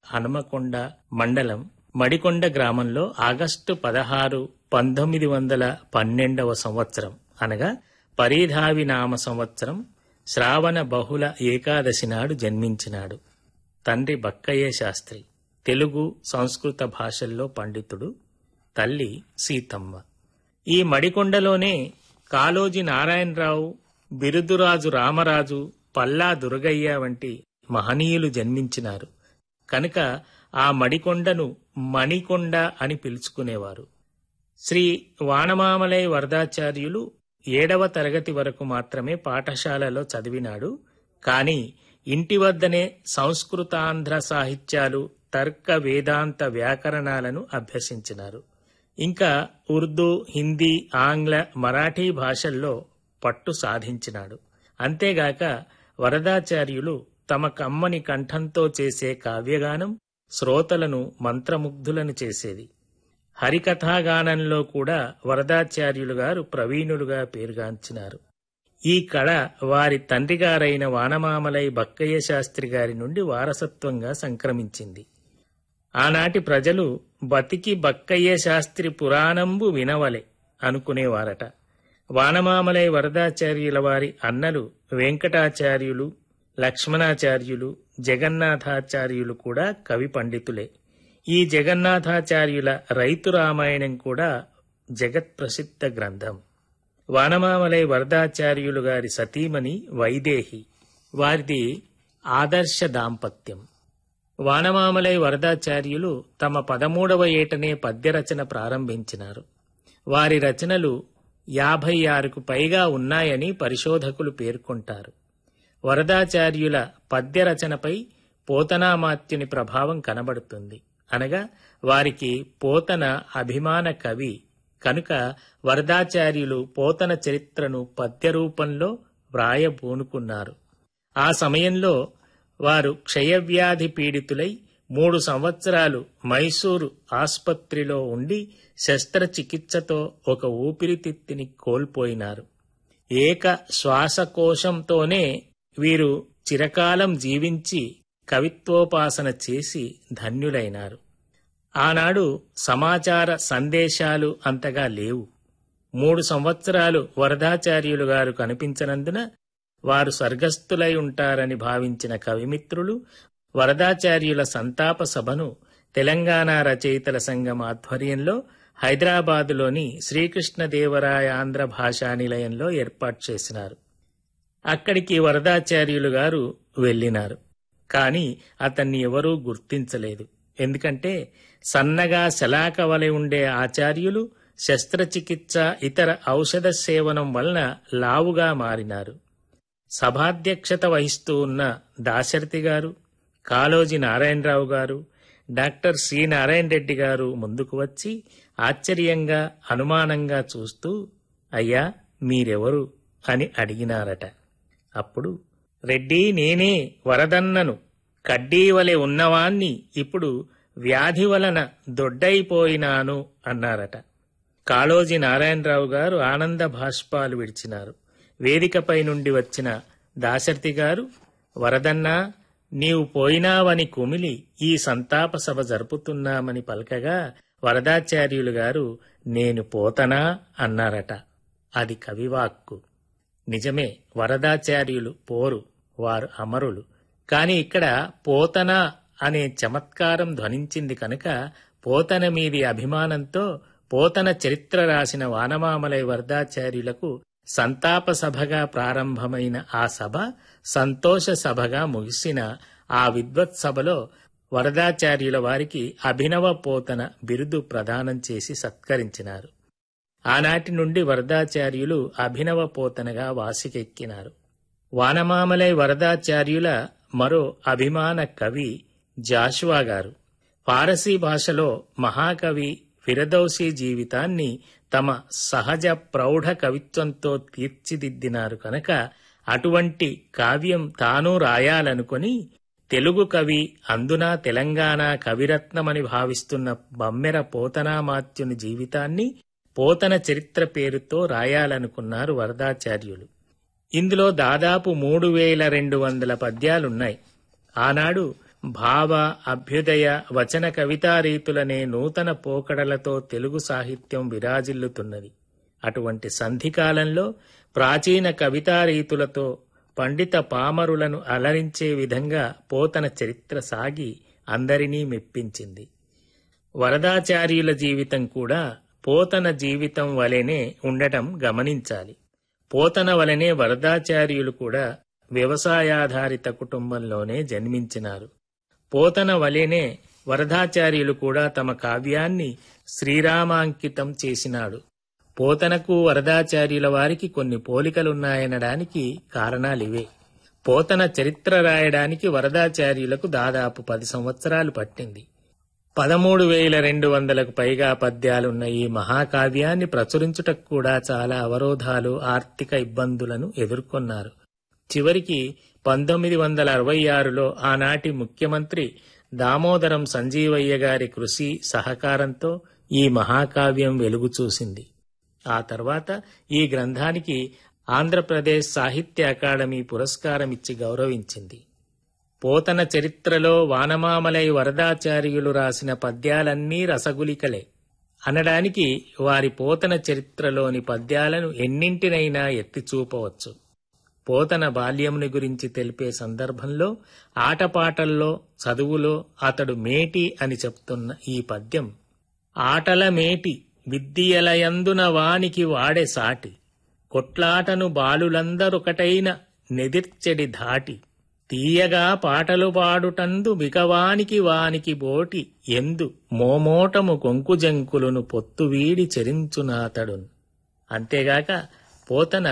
హనుమకొండ మండలం మడికొండ గ్రామంలో ఆగస్టు పదహారు పంతొమ్మిది వందల పన్నెండవ సంవత్సరం అనగా పరీధావి నామ సంవత్సరం శ్రావణ బహుళ ఏకాదశి నాడు జన్మించినాడు తండ్రి బక్కయ్య శాస్త్రి తెలుగు సంస్కృత భాషల్లో పండితుడు తల్లి సీతమ్మ ఈ మడికొండలోనే కాళోజీ నారాయణరావు బిరుదురాజు రామరాజు పల్లా దుర్గయ్య వంటి మహనీయులు జన్మించినారు కనుక ఆ మడికొండను మణికొండ అని పిలుచుకునేవారు శ్రీ వానమామలై వరదాచార్యులు ఏడవ తరగతి వరకు మాత్రమే పాఠశాలలో చదివినాడు కాని ఇంటి వద్దనే సంస్కృతాంధ్ర సాహిత్యాలు తర్క వేదాంత వ్యాకరణాలను అభ్యసించినారు ఇంకా ఉర్దూ హిందీ ఆంగ్ల మరాఠీ భాషల్లో పట్టు సాధించినాడు అంతేగాక వరదాచార్యులు తమ కమ్మని కంఠంతో చేసే కావ్యగానం శ్రోతలను మంత్రముగ్ధులను చేసేది హరికథాగానంలో కూడా వరదాచార్యులు గారు ప్రవీణులుగా పేరుగాంచినారు ఈ కళ వారి తండ్రిగారైన వానమామలై బక్కయ్య శాస్త్రి గారి నుండి వారసత్వంగా సంక్రమించింది ఆనాటి ప్రజలు బతికి బక్కయ్య శాస్త్రి పురాణంబు వినవలె అనుకునేవారట వానమామలై వరదాచార్యుల వారి అన్నలు వెంకటాచార్యులు లక్ష్మణాచార్యులు జగన్నాథాచార్యులు కూడా కవి పండితులే ఈ జగన్నాథాచార్యుల రైతు రామాయణం కూడా జగత్ ప్రసిద్ధ గ్రంథం వానమామలై వరదాచార్యులు గారి సతీమణి వైదేహి వారిది ఆదర్శ దాంపత్యం వానమామలై వరదాచార్యులు తమ పదమూడవ ఏటనే పద్యరచన ప్రారంభించినారు వారి రచనలు యాభై ఆరుకు పైగా ఉన్నాయని పరిశోధకులు పేర్కొంటారు వరదాచార్యుల పద్యరచనపై పోతనామాత్యుని ప్రభావం కనబడుతుంది అనగా వారికి పోతన అభిమాన కవి కనుక వరదాచార్యులు పోతన చరిత్రను పద్య రూపంలో వ్రాయబూనుకున్నారు ఆ సమయంలో వారు క్షయవ్యాధి పీడితులై మూడు సంవత్సరాలు మైసూరు ఆస్పత్రిలో ఉండి శస్త్రచికిత్సతో ఒక ఊపిరితిత్తిని కోల్పోయినారు ఏక శ్వాసకోశంతోనే వీరు చిరకాలం జీవించి కవిత్వోపాసన చేసి ధన్యులైనారు ఆనాడు సమాచార సందేశాలు అంతగా లేవు మూడు సంవత్సరాలు వరదాచార్యులు గారు కనిపించనందున వారు స్వర్గస్థులై ఉంటారని భావించిన కవిమిత్రులు వరదాచార్యుల సంతాప సభను తెలంగాణ రచయితల సంఘం ఆధ్వర్యంలో హైదరాబాదులోని శ్రీకృష్ణదేవరాయ ఆంధ్ర భాషా నిలయంలో ఏర్పాటు చేసినారు అక్కడికి వరదాచార్యులు గారు వెళ్ళినారు కాని అతన్ని ఎవరూ గుర్తించలేదు ఎందుకంటే సన్నగా శలాక వలె ఉండే ఆచార్యులు శస్త్రచికిత్స ఇతర ఔషధ సేవనం వలన లావుగా మారినారు సభాధ్యక్షత వహిస్తూ ఉన్న దాశరథి గారు కాళోజీ నారాయణరావు గారు డాక్టర్ సి నారాయణ రెడ్డి గారు ముందుకు వచ్చి ఆశ్చర్యంగా అనుమానంగా చూస్తూ అయ్యా మీరెవరు అని అడిగినారట అప్పుడు రెడ్డి నేనే వరదన్నను కడ్డీ వలె ఉన్నవాణ్ణి ఇప్పుడు వ్యాధి వలన దొడ్డైపోయినాను అన్నారట కాళోజీ నారాయణరావు గారు ఆనంద భాష్పాలు విడిచినారు వేదికపై నుండి వచ్చిన దాశరథి గారు వరదన్నా నీవు పోయినావని కుమిలి ఈ సంతాప సభ జరుపుతున్నామని పలకగా వరదాచార్యులు గారు నేను పోతనా అన్నారట అది కవివాక్కు నిజమే వరదాచార్యులు పోరు వారు అమరులు కాని ఇక్కడ పోతన అనే చమత్కారం ధ్వనించింది కనుక పోతన మీది అభిమానంతో పోతన చరిత్ర రాసిన వానమామలై వరదాచార్యులకు సంతాప సభగా ప్రారంభమైన ఆ సభ సంతోష సభగా ముగిసిన ఆ విద్వత్ సభలో వరదాచార్యుల వారికి అభినవ పోతన బిరుదు ప్రదానం చేసి సత్కరించినారు ఆనాటి నుండి వరదాచార్యులు అభినవ పోతనగా వాసికెక్కినారు వానమామలై వరదాచార్యుల మరో అభిమాన కవి జాషువా గారు పారసీ భాషలో మహాకవి ఫిరదౌసీ జీవితాన్ని తమ సహజ ప్రౌఢ కవిత్వంతో తీర్చిదిద్దినారు కనుక అటువంటి కావ్యం తాను రాయాలనుకొని తెలుగు కవి అందున తెలంగాణ కవిరత్నమని భావిస్తున్న బమ్మెర పోతనామాత్యుని జీవితాన్ని పోతన చరిత్ర పేరుతో రాయాలనుకున్నారు వరదాచార్యులు ఇందులో దాదాపు మూడు వేల రెండు వందల పద్యాలున్నాయి ఆనాడు భావ అభ్యుదయ వచన కవితా రీతులనే నూతన పోకడలతో తెలుగు సాహిత్యం విరాజిల్లుతున్నది అటువంటి సంధికాలంలో ప్రాచీన కవితా రీతులతో పండిత పామరులను అలరించే విధంగా పోతన చరిత్ర సాగి అందరినీ మెప్పించింది వరదాచార్యుల జీవితం కూడా పోతన జీవితం వలెనే ఉండటం గమనించాలి పోతన వలనే వరదాచార్యులు కూడా వ్యవసాయాధారిత కుటుంబంలోనే జన్మించినారు పోతన వలెనే వరదాచార్యులు కూడా తమ కావ్యాన్ని శ్రీరామాంకితం చేసినాడు పోతనకు వరదాచార్యుల వారికి కొన్ని పోలికలున్నాయనడానికి కారణాలివే పోతన చరిత్ర రాయడానికి వరదాచార్యులకు దాదాపు పది సంవత్సరాలు పట్టింది పదమూడు వేల రెండు వందలకు పైగా పద్యాలున్న ఈ మహాకావ్యాన్ని ప్రచురించుటకు కూడా చాలా అవరోధాలు ఆర్థిక ఇబ్బందులను ఎదుర్కొన్నారు చివరికి పంతొమ్మిది వందల అరవై ఆరులో ఆనాటి ముఖ్యమంత్రి దామోదరం సంజీవయ్య గారి కృషి సహకారంతో ఈ మహాకావ్యం వెలుగు చూసింది ఆ తర్వాత ఈ గ్రంథానికి ఆంధ్రప్రదేశ్ సాహిత్య అకాడమీ పురస్కారం ఇచ్చి గౌరవించింది పోతన చరిత్రలో వానమామలై వరదాచార్యులు రాసిన పద్యాలన్నీ రసగులికలే అనడానికి వారి పోతన చరిత్రలోని పద్యాలను ఎన్నింటినైనా ఎత్తి చూపవచ్చు పోతన బాల్యముని గురించి తెలిపే సందర్భంలో ఆటపాటల్లో చదువులో అతడు మేటి అని చెప్తున్న ఈ పద్యం ఆటల మేటి విద్యలయందున వానికి వాడే సాటి కొట్లాటను బాలులందరొకటైన నెదిర్చెడి ధాటి తీయగా పాటలు పాడుటందు మికవానికి వానికి బోటి ఎందు మోమోటము కొంకుజంకులను పొత్తువీడి చెరించునాతడున్ అంతేగాక పోతన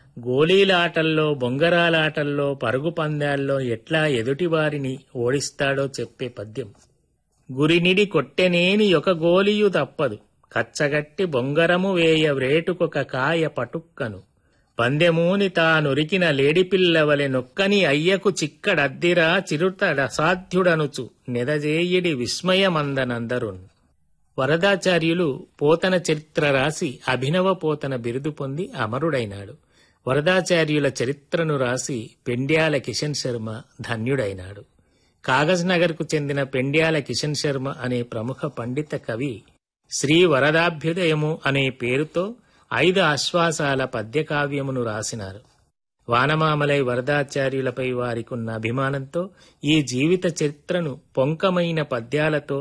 గోళీలాటల్లో బొంగరాలాటల్లో పరుగు పందాల్లో ఎట్లా ఎదుటివారిని ఓడిస్తాడో చెప్పే పద్యం గురినిడి కొట్టెనేని ఒక గోలియు తప్పదు కచ్చగట్టి బొంగరము వేయ వ్రేటుకొక కాయ పటుక్కను పందెమూని తానురికిన లేడిపిల్లవలె నొక్కని అయ్యకు చిక్కడద్దిరా చిరుతడసాధ్యుడనుచు నెదజేయిడి విస్మయమందనందరున్ వరదాచార్యులు పోతన చరిత్ర రాసి అభినవ పోతన బిరుదు పొంది అమరుడైనాడు వరదాచార్యుల చరిత్రను రాసి పెండ్యాల కిషన్ శర్మ ధన్యుడైనాడు కాగజ్ నగర్కు చెందిన పెండ్యాల కిషన్ శర్మ అనే ప్రముఖ పండిత కవి శ్రీ వరదాభ్యుదయము అనే పేరుతో ఐదు ఆశ్వాసాల పద్యకావ్యమును రాసినారు వానమామలై వరదాచార్యులపై వారికున్న అభిమానంతో ఈ జీవిత చరిత్రను పొంకమైన పద్యాలతో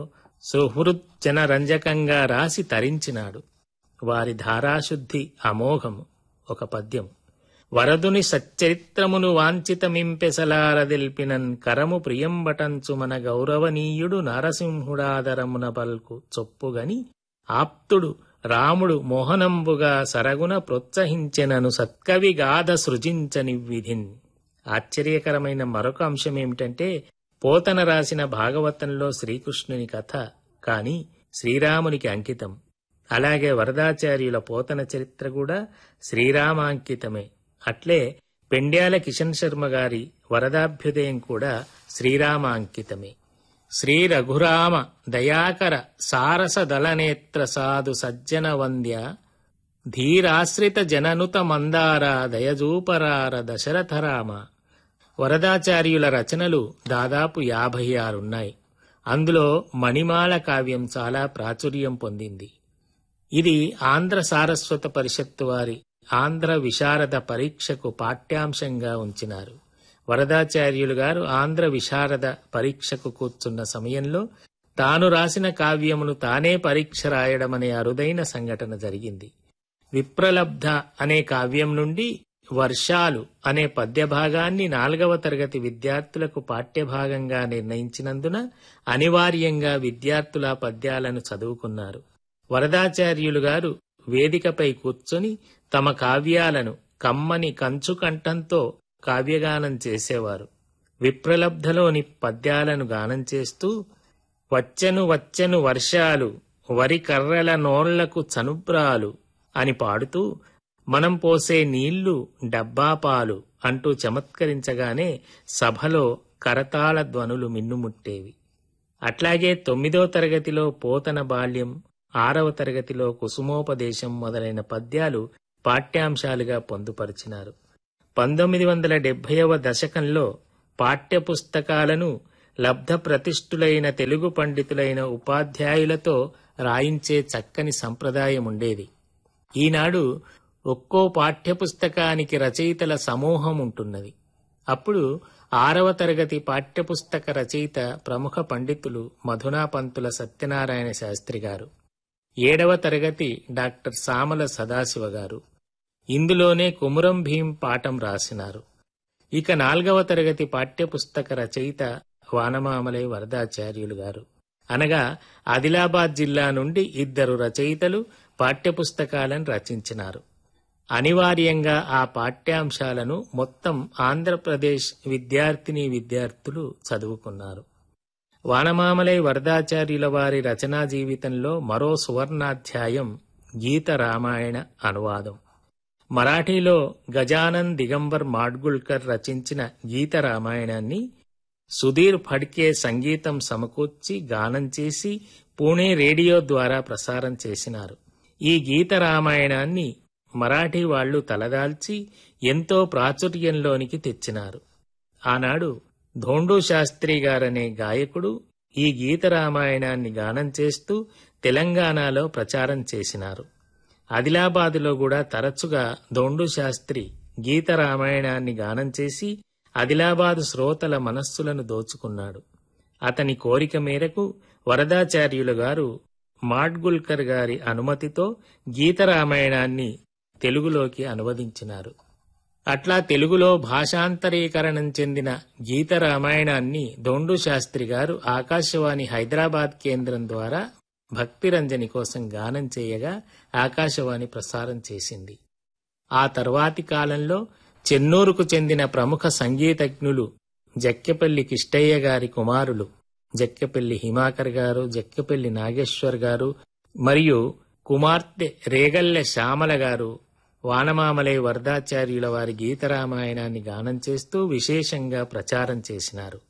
సుహృజ్జనరంజకంగా రాసి తరించినాడు వారి ధారాశుద్ధి అమోఘము ఒక పద్యం వరదుని సచ్చరిత్రమును వాంఛితమింపెసలారదెల్పినన్ కరము ప్రియంబటంచు మన గౌరవనీయుడు నరసింహుడాదరమున పల్కు చొప్పుగని ఆప్తుడు రాముడు మోహనంబుగా సరగున ప్రోత్సహించెనను సత్కవి గాథ సృజించని విధిన్ ఆశ్చర్యకరమైన మరొక అంశం ఏమిటంటే పోతన రాసిన భాగవతంలో శ్రీకృష్ణుని కథ కాని శ్రీరామునికి అంకితం అలాగే వరదాచార్యుల పోతన చరిత్ర కూడా శ్రీరామాంకితమే అట్లే పెండ్యాల కిషన్ శర్మ గారి వరదాభ్యుదయం కూడా శ్రీరామాంకితమే శ్రీ రఘురామ దయాకర సారస దళనేత్ర సాధు సజ్జన వంద్య ధీరాశ్రిత జననుత మందార దయజూపరార దశరథరామ వరదాచార్యుల రచనలు దాదాపు యాభై ఆరున్నాయి అందులో మణిమాల కావ్యం చాలా ప్రాచుర్యం పొందింది ఇది ఆంధ్ర సారస్వత పరిషత్తు వారి ఆంధ్ర విశారద పరీక్షకు పాఠ్యాంశంగా ఉంచినారు వరదాచార్యులు గారు ఆంధ్ర విశారద పరీక్షకు కూర్చున్న సమయంలో తాను రాసిన కావ్యమును తానే పరీక్ష రాయడమనే అరుదైన సంఘటన జరిగింది విప్రలబ్ధ అనే కావ్యం నుండి వర్షాలు అనే పద్యభాగాన్ని నాలుగవ తరగతి విద్యార్థులకు పాఠ్యభాగంగా నిర్ణయించినందున అనివార్యంగా విద్యార్థుల పద్యాలను చదువుకున్నారు వరదాచార్యులు గారు వేదికపై కూర్చొని తమ కావ్యాలను కమ్మని కంచు కంఠంతో కావ్యగానం చేసేవారు విప్రలబ్ధలోని పద్యాలను గానం చేస్తూ వచ్చెను వచ్చెను వర్షాలు వరి కర్రల నోళ్లకు చనుబ్రాలు అని పాడుతూ మనం పోసే నీళ్లు డబ్బాపాలు అంటూ చమత్కరించగానే సభలో కరతాళ ధ్వనులు మిన్నుముట్టేవి అట్లాగే తొమ్మిదో తరగతిలో పోతన బాల్యం ఆరవ తరగతిలో కుసుమోపదేశం మొదలైన పద్యాలు పాఠ్యాంశాలుగా పొందుపరిచినారు పంతొమ్మిది వందల డెబ్బైవ దశకంలో పాఠ్యపుస్తకాలను లబ్ధ ప్రతిష్ఠులైన తెలుగు పండితులైన ఉపాధ్యాయులతో రాయించే చక్కని సంప్రదాయం ఉండేది ఈనాడు ఒక్కో పాఠ్యపుస్తకానికి రచయితల సమూహం ఉంటున్నది అప్పుడు ఆరవ తరగతి పాఠ్యపుస్తక రచయిత ప్రముఖ పండితులు మధునాపంతుల సత్యనారాయణ శాస్త్రి గారు ఏడవ తరగతి డాక్టర్ సామల సదాశివ గారు ఇందులోనే కుమురం భీం పాఠం రాసినారు ఇక నాల్గవ తరగతి పాఠ్యపుస్తక రచయిత వానమామలై వరదాచార్యులు గారు అనగా ఆదిలాబాద్ జిల్లా నుండి ఇద్దరు రచయితలు పాఠ్యపుస్తకాలను రచించినారు అనివార్యంగా ఆ పాఠ్యాంశాలను మొత్తం ఆంధ్రప్రదేశ్ విద్యార్థిని విద్యార్థులు చదువుకున్నారు వానమామలై వరదాచార్యుల వారి రచనా జీవితంలో మరో సువర్ణాధ్యాయం గీత రామాయణ అనువాదం మరాఠీలో గజానన్ దిగంబర్ మాడ్గుల్కర్ రచించిన గీత రామాయణాన్ని సుధీర్ ఫడ్కే సంగీతం సమకూర్చి గానం చేసి పూణే రేడియో ద్వారా ప్రసారం చేసినారు ఈ గీత రామాయణాన్ని మరాఠీ వాళ్లు తలదాల్చి ఎంతో ప్రాచుర్యంలోనికి తెచ్చినారు ఆనాడు ధోండు శాస్త్రి గారనే గాయకుడు ఈ గీత రామాయణాన్ని గానం చేస్తూ తెలంగాణలో ప్రచారం చేసినారు ఆదిలాబాదులో కూడా తరచుగా దొండు శాస్త్రి గీత రామాయణాన్ని గానం చేసి ఆదిలాబాదు శ్రోతల మనస్సులను దోచుకున్నాడు అతని కోరిక మేరకు వరదాచార్యులు గారు మాడ్గుల్కర్ గారి అనుమతితో గీత రామాయణాన్ని తెలుగులోకి అనువదించినారు అట్లా తెలుగులో భాషాంతరీకరణం చెందిన గీత రామాయణాన్ని దొండు శాస్త్రి గారు ఆకాశవాణి హైదరాబాద్ కేంద్రం ద్వారా భక్తిరంజని కోసం గానం చేయగా ఆకాశవాణి ప్రసారం చేసింది ఆ తర్వాతి కాలంలో చెన్నూరుకు చెందిన ప్రముఖ సంగీతజ్ఞులు జక్కెపల్లి కిష్టయ్య గారి కుమారులు జక్కెపల్లి హిమాకర్ గారు జక్కెపల్లి నాగేశ్వర్ గారు మరియు కుమార్తె రేగల్లె శ్యామల గారు వానమామలై వరదాచార్యుల వారి గీతరామాయణాన్ని గానం చేస్తూ విశేషంగా ప్రచారం చేసినారు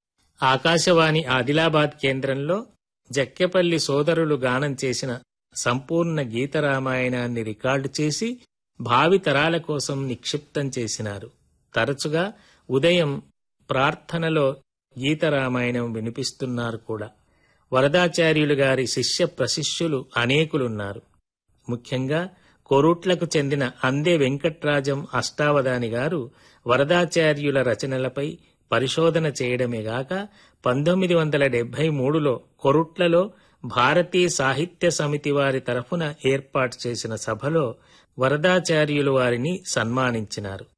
ఆకాశవాణి ఆదిలాబాద్ కేంద్రంలో జక్కెపల్లి సోదరులు గానం చేసిన సంపూర్ణ గీతరామాయణాన్ని రికార్డు చేసి భావి తరాల కోసం నిక్షిప్తం చేసినారు తరచుగా ఉదయం ప్రార్థనలో గీతరామాయణం వినిపిస్తున్నారు కూడా వరదాచార్యులు గారి శిష్య ప్రశిష్యులు అనేకులున్నారు ముఖ్యంగా కొరుట్లకు చెందిన అందే వెంకట్రాజం అష్టావధాని గారు వరదాచార్యుల రచనలపై పరిశోధన చేయడమే గాక పంతొమ్మిది వందల డెబ్బై మూడులో కొరుట్లలో భారతీయ సాహిత్య సమితి వారి తరఫున ఏర్పాటు చేసిన సభలో వరదాచార్యులు వారిని సన్మానించినారు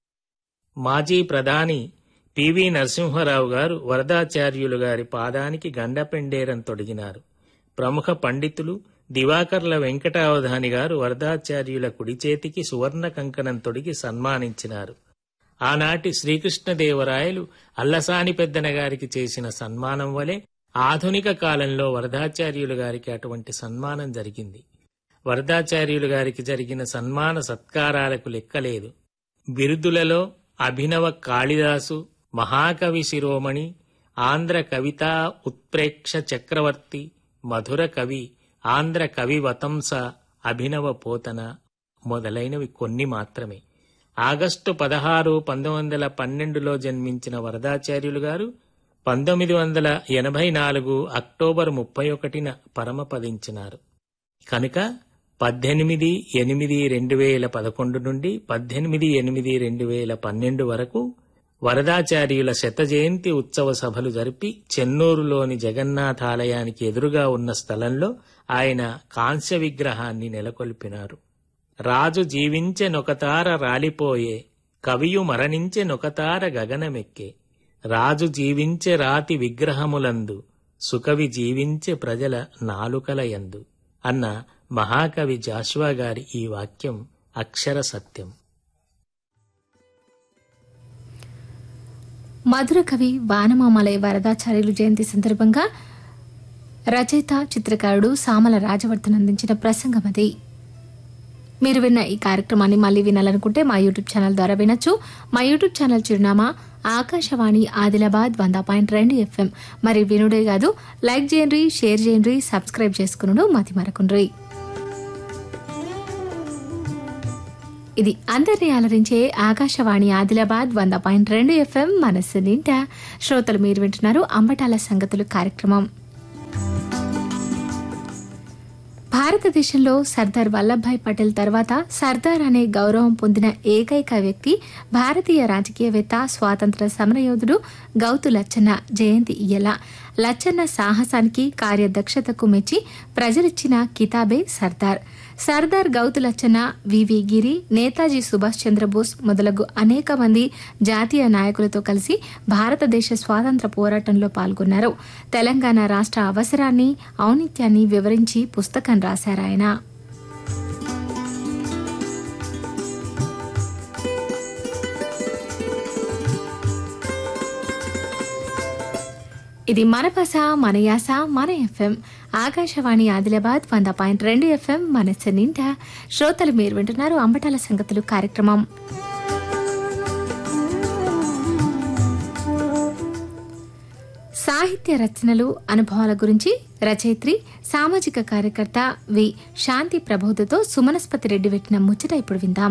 మాజీ ప్రధాని పివి నరసింహారావు గారు వరదాచార్యులు గారి పాదానికి గండపెండేరం తొడిగినారు ప్రముఖ పండితులు దివాకర్ల వెంకటావధాని గారు వరదాచార్యుల కుడి చేతికి సువర్ణ కంకణం తొడిగి సన్మానించినారు ఆనాటి శ్రీకృష్ణదేవరాయలు అల్లసాని పెద్దన గారికి చేసిన సన్మానం వలె ఆధునిక కాలంలో వరదాచార్యులు గారికి అటువంటి సన్మానం జరిగింది వరదాచార్యులు గారికి జరిగిన సన్మాన సత్కారాలకు లెక్కలేదు బిరుదులలో అభినవ కాళిదాసు మహాకవి శిరోమణి ఆంధ్ర కవితా ఉత్ప్రేక్ష చక్రవర్తి మధుర కవి ఆంధ్ర కవి వతంస అభినవ పోతన మొదలైనవి కొన్ని మాత్రమే ఆగస్టు పదహారు పంతొమ్మిది వందల పన్నెండులో జన్మించిన వరదాచార్యులు గారు పంతొమ్మిది వందల ఎనభై నాలుగు అక్టోబర్ ముప్పై ఒకటిన పరమపదించినారు కనుక పద్దెనిమిది ఎనిమిది రెండు వేల పదకొండు నుండి పద్దెనిమిది ఎనిమిది రెండు వేల పన్నెండు వరకు వరదాచార్యుల శత జయంతి ఉత్సవ సభలు జరిపి చెన్నూరులోని జగన్నాథాలయానికి ఎదురుగా ఉన్న స్థలంలో ఆయన కాంస్య విగ్రహాన్ని నెలకొల్పినారు రాజు జీవించె నొకతార రాలిపోయే కవియు మరణించె నొకతార గగనమెక్కే రాజు జీవించె రాతి విగ్రహములందు సుకవి జీవించె ప్రజల నాలుకలయందు అన్న మహాకవి జాషువా గారి ఈ వాక్యం అక్షర సత్యం మధుర కవి వానమామలై వరదాచార్యులు జయంతి సందర్భంగా రచయిత చిత్రకారుడు సామల రాజవర్ధన్ అందించిన ప్రసంగం అది మీరు విన్న ఈ కార్యక్రమాన్ని మళ్ళీ వినాలనుకుంటే మా యూట్యూబ్ ఛానల్ ద్వారా వినొచ్చు మా యూట్యూబ్ ఛానల్ చిరునామా ఆకాశవాణి ఆదిలాబాద్ వంద పాయింట్ రెండు ఎఫ్ఎం మరి వినుడే కాదు లైక్ చేయండి షేర్ చేయండి సబ్స్క్రైబ్ చేసుకునుడు మతి మరకుండ్రి ఇది అందరినీ అలరించే ఆకాశవాణి ఆదిలాబాద్ వంద పాయింట్ రెండు ఎఫ్ఎం మనస్సు నిండా శ్రోతలు మీరు వింటున్నారు అంబటాల సంగతులు కార్యక్రమం భారతదేశంలో సర్దార్ వల్లభాయ్ పటేల్ తర్వాత సర్దార్ అనే గౌరవం పొందిన ఏకైక వ్యక్తి భారతీయ రాజకీయవేత్త స్వాతంత్ర సమరయోధుడు గౌతు లచ్చన్న జయంతి ఇయ్యల లచ్చన్న సాహసానికి కార్యదక్షతకు మెచ్చి ప్రజలిచ్చిన కితాబే సర్దార్ సర్దార్ గౌతు లచ్చన్న వివి గిరి నేతాజీ సుభాష్ చంద్రబోస్ మొదలగు అనేక మంది జాతీయ నాయకులతో కలిసి భారతదేశ స్వాతంత్ర పోరాటంలో పాల్గొన్నారు తెలంగాణ రాష్ట్ర అవసరాన్ని ఔనిత్యాన్ని వివరించి పుస్తకం రాశారాయన ఇది మన భాష మన యాస మన ఎఫ్ఎం ఆకాశవాణి ఆదిలాబాద్ వంద పాయింట్ రెండు ఎఫ్ఎం మనస్సు నిండా శ్రోతలు మీరు వింటున్నారు అంబటాల సంగతులు కార్యక్రమం సాహిత్య రచనలు అనుభవాల గురించి రచయిత్రి సామాజిక కార్యకర్త వి శాంతి ప్రబోధతో సుమనస్పతి రెడ్డి పెట్టిన ముచ్చట ఇప్పుడు విందాం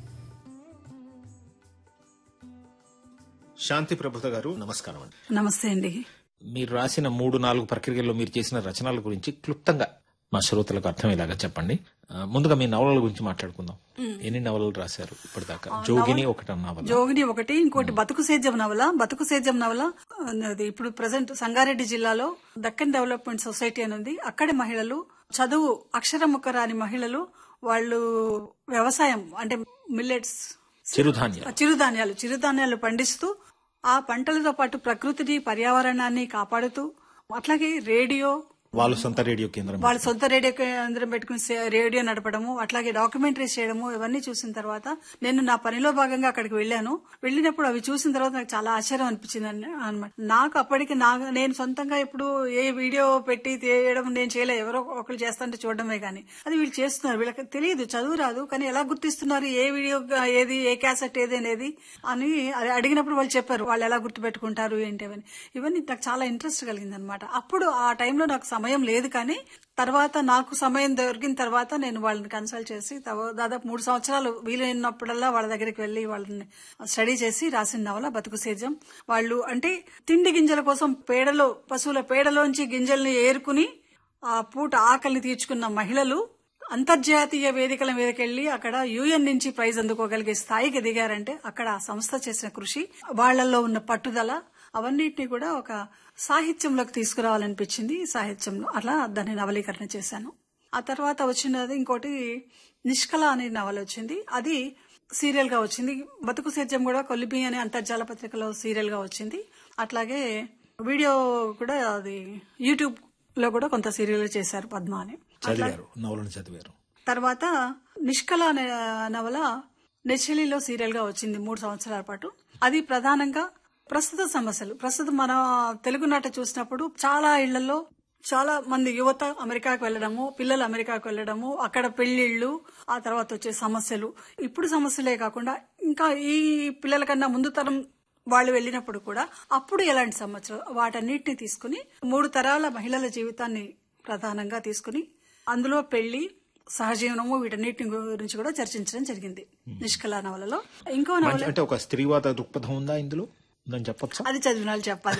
శాంతి ప్రభుత గారు నమస్కారం అండి నమస్తే అండి మీరు రాసిన మూడు నాలుగు ప్రక్రియల్లో మీరు చేసిన రచనల గురించి క్లుప్తంగా మా శ్రోతలకు అర్థమయ్యేలాగా చెప్పండి ఆ, ముందుగా మీ నవలల గురించి మాట్లాడుకుందాం ఎన్ని నవలలు రాశారు ఇప్పటిదాకా జోగిని ఒకటి నవల జోగిని ఒకటి ఇంకోటి బతుకు సేద్యం నవల బతుకు సేద్యం నవల అది ఇప్పుడు ప్రజెంట్ సంగారెడ్డి జిల్లాలో దక్కన్ డెవలప్మెంట్ సొసైటీ అని ఉంది అక్కడి మహిళలు చదువు అక్షరముక్క రాని మహిళలు వాళ్ళు వ్యవసాయం అంటే మిల్లెట్స్ చిరుధాన్యాలు చిరుధాన్యాలు చిరుధాన్యాలు పండిస్తూ ఆ పంటలతో పాటు ప్రకృతిని పర్యావరణాన్ని కాపాడుతూ అట్లాగే రేడియో వాళ్ళు సొంత రేడియో కేంద్రం వాళ్ళ సొంత రేడియో కేంద్రం పెట్టుకుని సే- రేడియో నడపడము అట్లాగే డాక్యుమెంటరీస్ చేయడము ఇవన్నీ చూసిన తర్వాత నేను నా పనిలో భాగంగా అక్కడికి వెళ్ళాను వెళ్ళినప్పుడు అవి చూసిన తర్వాత నాకు చాలా ఆశ్చర్యం అనిపించింది అనమాట నాకు అప్పటికి నా నేను సొంతంగా ఇప్పుడు ఏ వీడియో పెట్టి తీయడం నేను చేయలే ఎవరో ఒకరు చేస్తుంటే చూడడమే కానీ అది వీళ్ళు చేస్తున్నారు వీళ్ళకి తెలియదు చదువు రాదు కానీ ఎలా గుర్తిస్తున్నారు ఏ వీడియో ఏది ఏ క్యాసెట్ ఏది అనేది అని అది అడిగినప్పుడు వాళ్ళు చెప్పారు వాళ్ళు ఎలా గుర్తుపెట్టుకుంటారు ఏంటి అవని ఇవన్నీ నాకు చాలా ఇంట్రెస్ట్ కలిగింది అనమాట అప్పుడు ఆ టైంలో నాకు సమయం లేదు కానీ తర్వాత నాకు సమయం దొరికిన తర్వాత నేను వాళ్ళని కన్సల్ట్ చేసి తవ- దాదాపు మూడు సంవత్సరాలు వీలైనప్పుడల్లా వాళ్ళ దగ్గరికి వెళ్లి వాళ్ళని స్టడీ చేసి రాసిన నవల బతుకు సేద్యం వాళ్ళు అంటే తిండి గింజల కోసం పేడలో పశువుల పేడలోంచి గింజల్ని ఏరుకుని ఆ పూట ఆకలిని తీర్చుకున్న మహిళలు అంతర్జాతీయ వేదికల మీదకెళ్లి అక్కడ యుఎన్ నుంచి ప్రైజ్ అందుకోగలిగే స్థాయికి దిగారంటే అక్కడ ఆ సంస్థ చేసిన కృషి వాళ్ళల్లో ఉన్న పట్టుదల అవన్నిటిని కూడా ఒక సాహిత్యంలోకి తీసుకురావాలనిపించింది ఈ సాహిత్యంలో అట్లా దాన్ని నవలీకరణ చేశాను ఆ తర్వాత వచ్చినది ఇంకోటి నిష్కల అనే నవల వచ్చింది అది సీరియల్ గా వచ్చింది బతుకు సేద్యం కూడా కొల్లిబి అనే అంతర్జాల పత్రికలో సీరియల్ గా వచ్చింది అట్లాగే వీడియో కూడా అది యూట్యూబ్ లో కూడా కొంత సీరియల్ చేశారు పద్మ అని చదివారు నవలను చదివారు తర్వాత నిష్కల అనే నవల నెచ్చెలిలో సీరియల్ గా వచ్చింది మూడు సంవత్సరాల పాటు అది ప్రధానంగా ప్రస్తుత సమస్యలు ప్రస్తుతం మన తెలుగునాట చూసినప్పుడు చాలా ఇళ్లలో చాలా మంది యువత అమెరికాకు వెళ్ళడము పిల్లలు అమెరికాకు వెళ్ళడము అక్కడ పెళ్లిళ్ళు ఆ తర్వాత వచ్చే సమస్యలు ఇప్పుడు సమస్యలే కాకుండా ఇంకా ఈ పిల్లల కన్నా ముందు తరం వాళ్ళు వెళ్ళినప్పుడు కూడా అప్పుడు ఎలాంటి సమస్యలు వాటన్నిటిని తీసుకుని మూడు తరాల మహిళల జీవితాన్ని ప్రధానంగా తీసుకుని అందులో పెళ్లి సహజీవనము వీటన్నిటి గురించి కూడా చర్చించడం జరిగింది నిష్కల నవలలో ఇంకో నవల మంచి- అంటే ఒక స్త్రీవాద దృక్పథం ఉందా ఇందులో ఉందని చెప్పొచ్చా అది చదివిన వాళ్ళు చెప్పాలి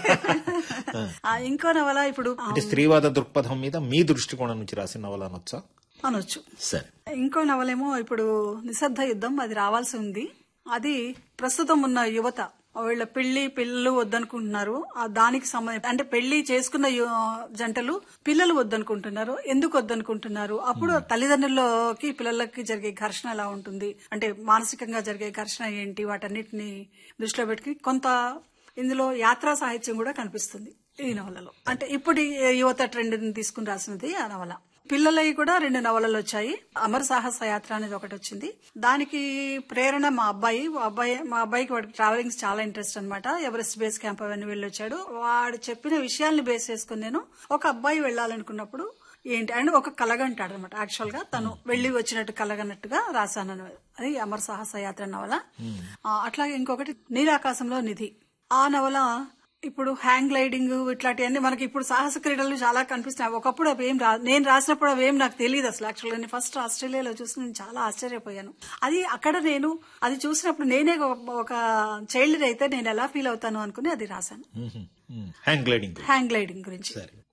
ఆ, ఇంకో నవల ఇప్పుడు ఆ, అంటే స్త్రీవాద దృక్పథం మీద మీ దృష్టికోణం నుంచి రాసిన నవల అనొచ్చా అనొచ్చు సరే ఇంకో నవలేమో ఇప్పుడు నిశ్శబ్ద యుద్ధం అది రావాల్సి ఉంది అది ప్రస్తుతం ఉన్న యువత వీళ్ళ పెళ్లి పిల్లలు వద్దనుకుంటున్నారు ఆ దానికి సంబంధించి అంటే పెళ్లి చేసుకున్న యు- జంటలు పిల్లలు వద్దనుకుంటున్నారు ఎందుకు వద్దనుకుంటున్నారు అప్పుడు తల్లిదండ్రులకి పిల్లలకి జరిగే ఘర్షణ ఎలా ఉంటుంది అంటే మానసికంగా జరిగే ఘర్షణ ఏంటి వాటన్నిటిని దృష్టిలో పెట్టుకుని కొంత ఇందులో యాత్రా సాహిత్యం కూడా కనిపిస్తుంది ఈ నవలలో అంటే ఇప్పుడు ఈ యువత ట్రెండ్ తీసుకుని రాసినది ఆ నవల పిల్లలవి కూడా రెండు నవలలు వచ్చాయి అమర సాహస యాత్ర అనేది ఒకటి వచ్చింది దానికి ప్రేరణ మా అబ్బాయి మా అబ్బాయి మా అబ్బాయికి వాడికి ట్రావెలింగ్ చాలా ఇంట్రెస్ట్ అన్నమాట ఎవరెస్ట్ బేస్ క్యాంప్ అవన్నీ వెళ్ళి వచ్చాడు వాడు చెప్పిన విషయాల్ని బేస్ చేసుకుని నేను ఒక అబ్బాయి వెళ్ళాలనుకున్నప్పుడు ఏంటి అండ్ ఒక కలగంటాడు అనమాట యాక్చువల్ గా తను వెళ్లి వచ్చినట్టు కలగనట్టుగా రాశాను అన్నది. అది అమర సాహస యాత్ర నవల ఆ, అట్లాగే ఇంకొకటి నీరాకాశంలో నిధి ఆ నవల ఇప్పుడు హ్యాంగ్ గ్లైడింగ్ ఇట్లాంటివన్నీ మనకి ఇప్పుడు సాహస క్రీడలు చాలా కనిపిస్తున్నాయి ఒకప్పుడు అవి ఏం రా నేను రాసినప్పుడు అవి ఏం నాకు తెలియదు అసలు యాక్చువల్గా నేను ఫస్ట్ ఆస్ట్రేలియాలో చూసి నేను చాలా ఆశ్చర్యపోయాను అది అక్కడ నేను అది చూసినప్పుడు నేనే ఒక- ఒక చైల్డ్ అయితే నేను ఎలా ఫీల్ అవుతాను అనుకుని అది రాశాను హ్యాంగ్ గ్లైడింగ్ హ్యాంగ్ గ్లైడింగ్ గురించి సరే